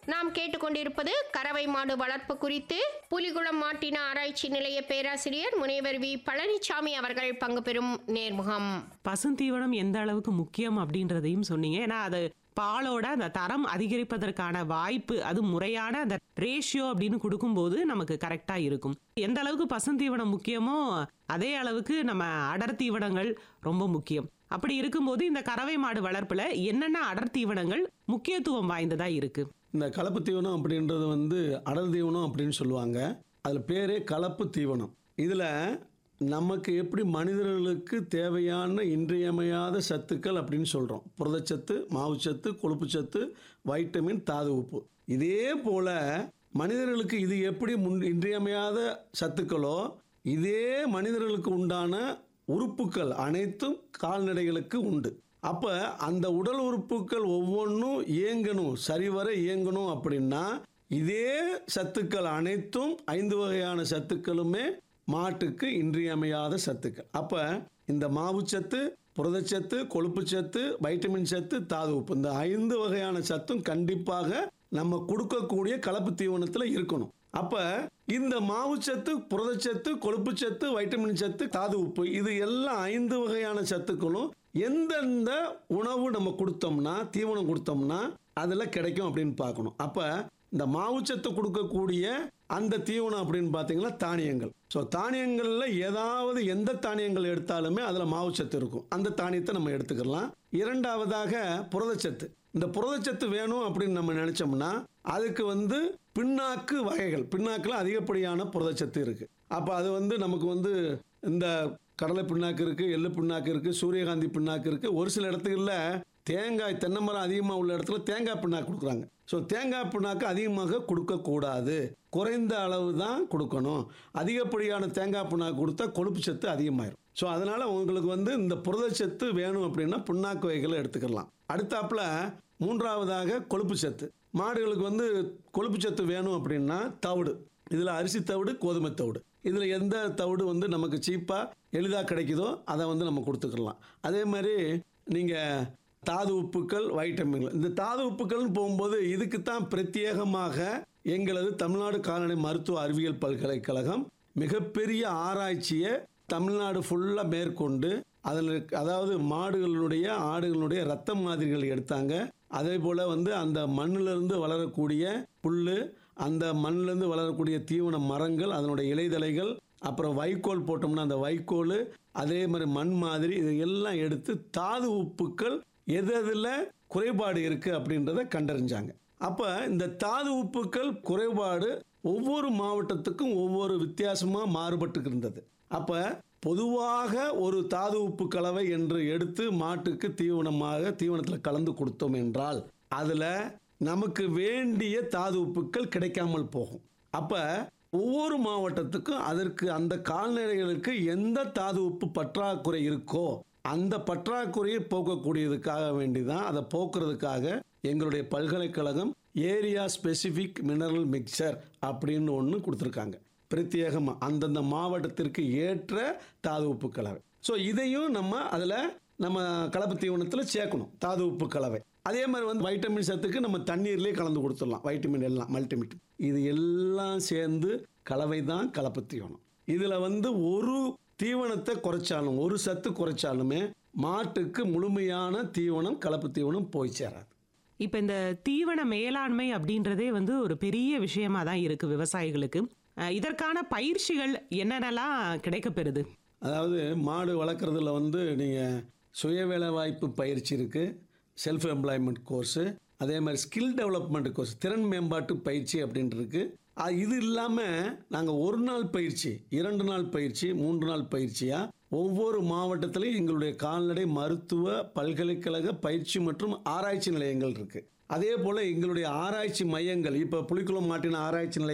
நாம் கேட்டுக்கொண்டிருப்பது கறவை மாடு வளர்ப்பு குறித்து புலிகுளம் மாட்டின ஆராய்ச்சி நிலைய பேராசிரியர் முனைவர் வி பழனிசாமி அவர்கள் பங்கு பெறும் நேர்முகம் பசுந்தீவனம் எந்த அளவுக்கு முக்கியம் அப்படின்றதையும் சொன்னீங்க ஏன்னா அது பாலோட அந்த தரம் அதிகரிப்பதற்கான வாய்ப்பு அது முறையான அந்த ரேஷியோ அப்படின்னு கொடுக்கும்போது நமக்கு கரெக்டா இருக்கும் எந்த அளவுக்கு பசுந்தீவனம் முக்கியமோ அதே அளவுக்கு நம்ம அடர் தீவனங்கள் ரொம்ப முக்கியம் அப்படி இருக்கும்போது இந்த கறவை மாடு வளர்ப்புல என்னென்ன அடர் தீவனங்கள் முக்கியத்துவம் வாய்ந்ததா இருக்கு இந்த கலப்பு தீவனம் அப்படின்றது வந்து அடர் தீவனம் அப்படின்னு சொல்லுவாங்க அதில் பேரே கலப்பு தீவனம் இதில் நமக்கு எப்படி மனிதர்களுக்கு தேவையான இன்றியமையாத சத்துக்கள் அப்படின்னு சொல்கிறோம் புரதச்சத்து மாவுச்சத்து கொழுப்புச்சத்து வைட்டமின் தாது உப்பு இதே போல் மனிதர்களுக்கு இது எப்படி முன் இன்றியமையாத சத்துக்களோ இதே மனிதர்களுக்கு உண்டான உறுப்புக்கள் அனைத்தும் கால்நடைகளுக்கு உண்டு அப்போ அந்த உடல் உறுப்புகள் ஒவ்வொன்றும் இயங்கணும் சரிவர இயங்கணும் அப்படின்னா இதே சத்துக்கள் அனைத்தும் ஐந்து வகையான சத்துக்களுமே மாட்டுக்கு இன்றியமையாத சத்துக்கள் அப்போ இந்த மாவுச்சத்து புரதச்சத்து கொழுப்புச்சத்து வைட்டமின் சத்து தாது உப்பு இந்த ஐந்து வகையான சத்தும் கண்டிப்பாக நம்ம கொடுக்கக்கூடிய கலப்பு தீவனத்தில் இருக்கணும் அப்ப இந்த மாவுச்சத்து புரதச்சத்து கொழுப்புச்சத்து வைட்டமின் சத்து தாது உப்பு இது எல்லாம் ஐந்து வகையான சத்துக்களும் எந்தெந்த உணவு நம்ம கொடுத்தோம்னா தீவனம் கொடுத்தோம்னா அதில் கிடைக்கும் அப்படின்னு பார்க்கணும் அப்ப இந்த மாவுச்சத்து கொடுக்கக்கூடிய அந்த தீவனம் அப்படின்னு பார்த்தீங்கன்னா தானியங்கள் ஸோ தானியங்களில் ஏதாவது எந்த தானியங்கள் எடுத்தாலுமே அதில் மாவுச்சத்து இருக்கும் அந்த தானியத்தை நம்ம எடுத்துக்கலாம் இரண்டாவதாக புரதச்சத்து இந்த புரதச்சத்து வேணும் அப்படின்னு நம்ம நினைச்சோம்னா அதுக்கு வந்து பின்னாக்கு வகைகள் பின்னாக்கில் அதிகப்படியான புரதச்சத்து இருக்கு அப்போ அது வந்து நமக்கு வந்து இந்த கடலை பின்னாக்கு இருக்கு எள்ளு பின்னாக்கு இருக்கு சூரியகாந்தி பின்னாக்கு இருக்கு ஒரு சில இடத்துகளில் தேங்காய் தென்னை மரம் அதிகமாக உள்ள இடத்துல தேங்காய் பின்னாக்கு கொடுக்குறாங்க ஸோ தேங்காய் பின்னாக்கு அதிகமாக கொடுக்கக்கூடாது குறைந்த அளவு தான் கொடுக்கணும் அதிகப்படியான தேங்காய் பின்னாக்கு கொடுத்தா கொழுப்பு சத்து அதிகமாயிரும் ஸோ அதனால் உங்களுக்கு வந்து இந்த புரதச்சத்து வேணும் அப்படின்னா புண்ணாக்கு வகைகளை எடுத்துக்கலாம் அடுத்தாப்புல மூன்றாவதாக கொழுப்பு சத்து மாடுகளுக்கு வந்து கொழுப்பு சத்து வேணும் அப்படின்னா தவிடு இதில் அரிசி தவிடு கோதுமை தவிடு இதில் எந்த தவிடு வந்து நமக்கு சீப்பாக எளிதாக கிடைக்குதோ அதை வந்து நம்ம கொடுத்துக்கலாம் அதே மாதிரி நீங்கள் தாது உப்புக்கள் வைட்டமின்கள் இந்த தாது உப்புக்கள்னு போகும்போது இதுக்கு தான் பிரத்யேகமாக எங்களது தமிழ்நாடு கால்நடை மருத்துவ அறிவியல் பல்கலைக்கழகம் மிகப்பெரிய ஆராய்ச்சியை தமிழ்நாடு ஃபுல்லாக மேற்கொண்டு அதில் அதாவது மாடுகளுடைய ஆடுகளுடைய ரத்த மாதிரிகள் எடுத்தாங்க அதே போல் வந்து அந்த மண்ணிலிருந்து வளரக்கூடிய புல் அந்த மண்ணிலிருந்து வளரக்கூடிய தீவன மரங்கள் அதனுடைய இலைதலைகள் அப்புறம் வைக்கோல் போட்டோம்னா அந்த வைக்கோல் அதே மாதிரி மண் மாதிரி இது எல்லாம் எடுத்து தாது உப்புக்கள் எது எதில் குறைபாடு இருக்குது அப்படின்றத கண்டறிஞ்சாங்க அப்போ இந்த தாது உப்புக்கள் குறைபாடு ஒவ்வொரு மாவட்டத்துக்கும் ஒவ்வொரு வித்தியாசமாக மாறுபட்டு இருந்தது அப்போ பொதுவாக ஒரு தாது உப்பு கலவை என்று எடுத்து மாட்டுக்கு தீவனமாக தீவனத்தில் கலந்து கொடுத்தோம் என்றால் அதில் நமக்கு வேண்டிய தாது உப்புக்கள் கிடைக்காமல் போகும் அப்போ ஒவ்வொரு மாவட்டத்துக்கும் அதற்கு அந்த கால்நடைகளுக்கு எந்த தாது உப்பு பற்றாக்குறை இருக்கோ அந்த பற்றாக்குறையை போக்கக்கூடியதுக்காக வேண்டி தான் அதை போக்குறதுக்காக எங்களுடைய பல்கலைக்கழகம் ஏரியா ஸ்பெசிஃபிக் மினரல் மிக்சர் அப்படின்னு ஒன்று கொடுத்துருக்காங்க பிரத்யேகமாக அந்தந்த மாவட்டத்திற்கு ஏற்ற தாது உப்பு கலவை ஸோ இதையும் நம்ம அதில் நம்ம கலப்பு தீவனத்தில் சேர்க்கணும் தாது உப்பு கலவை அதே மாதிரி வந்து வைட்டமின் சத்துக்கு நம்ம தண்ணீர்லேயே கலந்து கொடுத்துடலாம் வைட்டமின் எல்லாம் மல்டிமிட் இது எல்லாம் சேர்ந்து கலவை தான் கலப்பு தீவனம் இதில் வந்து ஒரு தீவனத்தை குறைச்சாலும் ஒரு சத்து குறைச்சாலுமே மாட்டுக்கு முழுமையான தீவனம் கலப்பு தீவனம் போய் சேராது இப்ப இந்த தீவன மேலாண்மை அப்படின்றதே வந்து ஒரு பெரிய விஷயமா தான் இருக்கு விவசாயிகளுக்கு அஹ், இதற்கான பயிற்சிகள் என்னென்னலாம் கிடைக்கப்பெறுது அதாவது மாடு வளர்க்குறதுல வந்து நீங்கள் சுய வேலைவாய்ப்பு பயிற்சி இருக்குது செல்ஃப் எம்ப்ளாய்மெண்ட் கோர்ஸு அதே மாதிரி ஸ்கில் டெவலப்மெண்ட் கோர்ஸ் திறன் மேம்பாட்டு பயிற்சி அப்படின்ட்டு இருக்கு அ, இது இல்லாமல் நாங்கள் ஒரு நாள் பயிற்சி இரண்டு நாள் பயிற்சி மூன்று நாள் பயிற்சியாக ஒவ்வொரு மாவட்டத்திலையும் எங்களுடைய கால்நடை மருத்துவ பல்கலைக்கழக பயிற்சி மற்றும் ஆராய்ச்சி நிலையங்கள் இருக்குது அதே போல் எங்களுடைய ஆராய்ச்சி மையங்கள் இப்போ புலிக்குளம் மாட்டின ஆராய்ச்சி நிலையம்